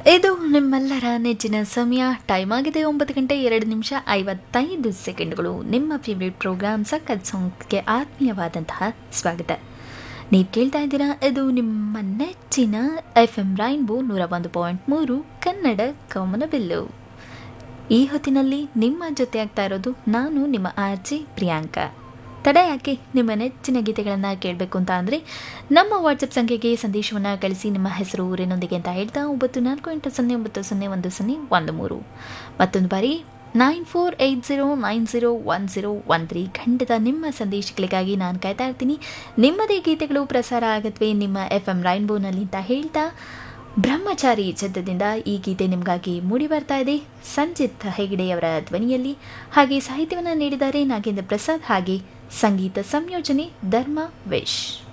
ಇದು ನಿಮ್ಮೆಲ್ಲರ ನೆಚ್ಚಿನ ಸಮಯ ಟೈಮ್ ಆಗಿದೆ ಒಂಬತ್ತು ಗಂಟೆ ಎರಡು ನಿಮಿಷ ಐವತ್ತೈದು ಸೆಕೆಂಡ್ಗಳು ನಿಮ್ಮ ಫೇವ್ರೆಟ್ ಪ್ರೋಗ್ರಾಮ್ ಸಖತ್ ಸಾಂಗ್ಗೆ ಆತ್ಮೀಯವಾದಂತಹ ಸ್ವಾಗತ ನೀವು ಕೇಳ್ತಾ ಇದ್ದೀರಾ ಇದು ನಿಮ್ಮ ನೆಚ್ಚಿನ ಎಫ್ ಎಂ ರೈನ್ಬೋ ನೂರ ಒಂದು ಪಾಯಿಂಟ್ ಮೂರು ಕನ್ನಡ ಕಮನಬಿಲ್ಲು ಈ ಹೊತ್ತಿನಲ್ಲಿ ನಿಮ್ಮ ಜೊತೆ ಆಗ್ತಾ ಇರೋದು ನಾನು ನಿಮ್ಮ ಆರ್ಜಿ ಪ್ರಿಯಾಂಕಾ ತಡ ಯಾಕೆ ನಿಮ್ಮ ನೆಚ್ಚಿನ ಗೀತೆಗಳನ್ನು ಕೇಳಬೇಕು ಅಂತ ಅಂದರೆ ನಮ್ಮ ವಾಟ್ಸಪ್ ಸಂಖ್ಯೆಗೆ ಸಂದೇಶವನ್ನು ಕಳಿಸಿ ನಿಮ್ಮ ಹೆಸರು ಊರಿನೊಂದಿಗೆ ಅಂತ ಹೇಳ್ತಾ ಒಂಬತ್ತು ನಾಲ್ಕು ಎಂಟು ಸೊನ್ನೆ ಒಂಬತ್ತು ಸೊನ್ನೆ ಒಂದು ಸೊನ್ನೆ ಒಂದು ಮೂರು ಮತ್ತೊಂದು ಬಾರಿ nine four eight zero nine zero one zero one three ಖಂಡಿತ ನಿಮ್ಮ ಸಂದೇಶಗಳಿಗಾಗಿ ನಾನು ಕಾಯ್ತಾ ಇರ್ತೀನಿ ನಿಮ್ಮದೇ ಗೀತೆಗಳು ಪ್ರಸಾರ ಆಗತ್ವೆ ನಿಮ್ಮ ಎಫ್ ಎಂ ರೈನ್ಬೋನಲ್ಲಿ ಅಂತ ಹೇಳ್ತಾ ಬ್ರಹ್ಮಚಾರಿ ಚಿತ್ರದಿಂದ ಈ ಗೀತೆ ನಿಮಗಾಗಿ ಮೂಡಿ ಬರ್ತಾ ಇದೆ ಸಂಜಿತ್ ಹೆಗಡೆಯವರ ಧ್ವನಿಯಲ್ಲಿ ಹಾಗೆ ಸಾಹಿತ್ಯವನ್ನು ನೀಡಿದ್ದಾರೆ ನಾಗೇಂದ್ರ ಪ್ರಸಾದ್ ಹಾಗೆ ಸಂಗೀತ ಸಂಯೋಜನೆ ಧರ್ಮ ವಿಶ್